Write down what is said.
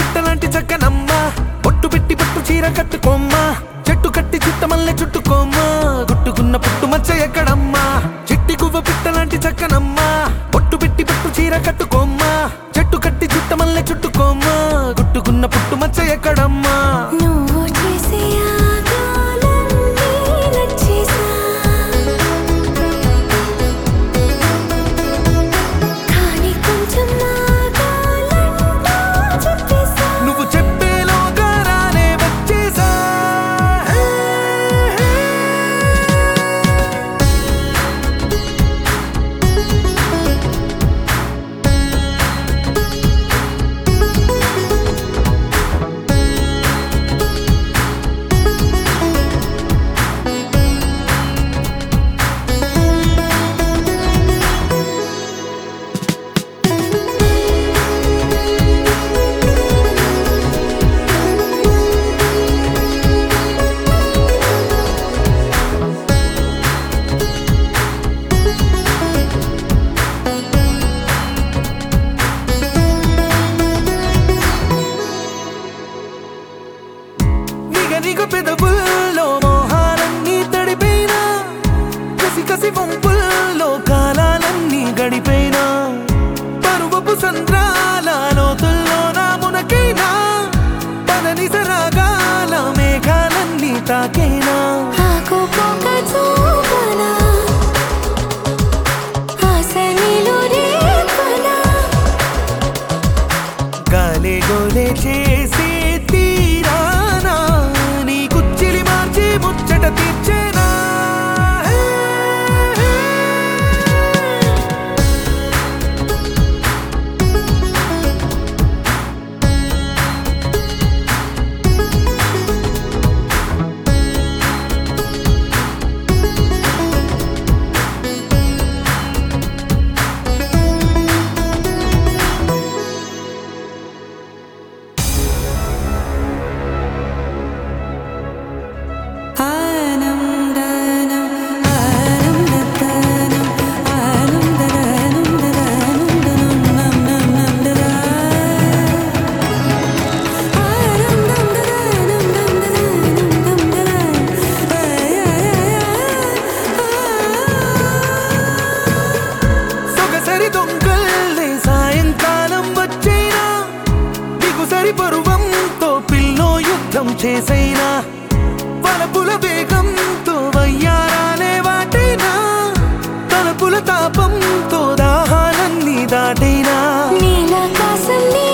పిట్టలాంటి చక్కనమ్మ బొట్టు పెట్టి పట్టు చీర కట్టుకోమ్మా చెట్టు కట్టి చుట్టమల్లె చుట్టుకోమ్మా గుట్టుకున్న పుట్టు మచ్చ ఎక్కడమ్మా చిట్టి గువ్వ పిట్టలాంటి చక్కనమ్మ బొట్టు పెట్టి పట్టు చీర కట్టుకోమ్మా చెట్టు కట్టి చుట్టమల్లె చుట్టుకోమ్మా గుట్టుకున్న పుట్టు మచ్చ ఎక్కడమ్మా నువ్వు చేసే ఆగాలన్నీ నచ్చేసా కానీ కొంచెం ఆగాలంటూ చెప్పేసా నువ్వు చెప్పేలోగా రానే వచ్చేసా నిగ నిగ పెదవుల్లో మోహాలన్నీ తడిపోయినా కసి కసి వంపుల్లో కాలాలన్నీ గడిపోయినా పరువపు సంద్రాల లోతుల్లో నా మునకైనా పదని సరాగాల మేఘాలన్నీ తాకైనా ఆకు పోక చూపనా ఆశ నీలో రేపనా గాలే గోలే చేసే తీరానా నీ కుచ్చిలి మార్చి ముచ్చట తీర్చేనా సొగసరి దొంగల్లే సాయంకాలం వచ్చైనా దిగుసరి పరువంతో పిల్లో యుద్ధం చేసైనా వలపుల వేగంతో వయ్యారాలే వాటైనా తలపుల తాపంతో దాహాలన్నీ దాటైనా నీలాకాశం నీ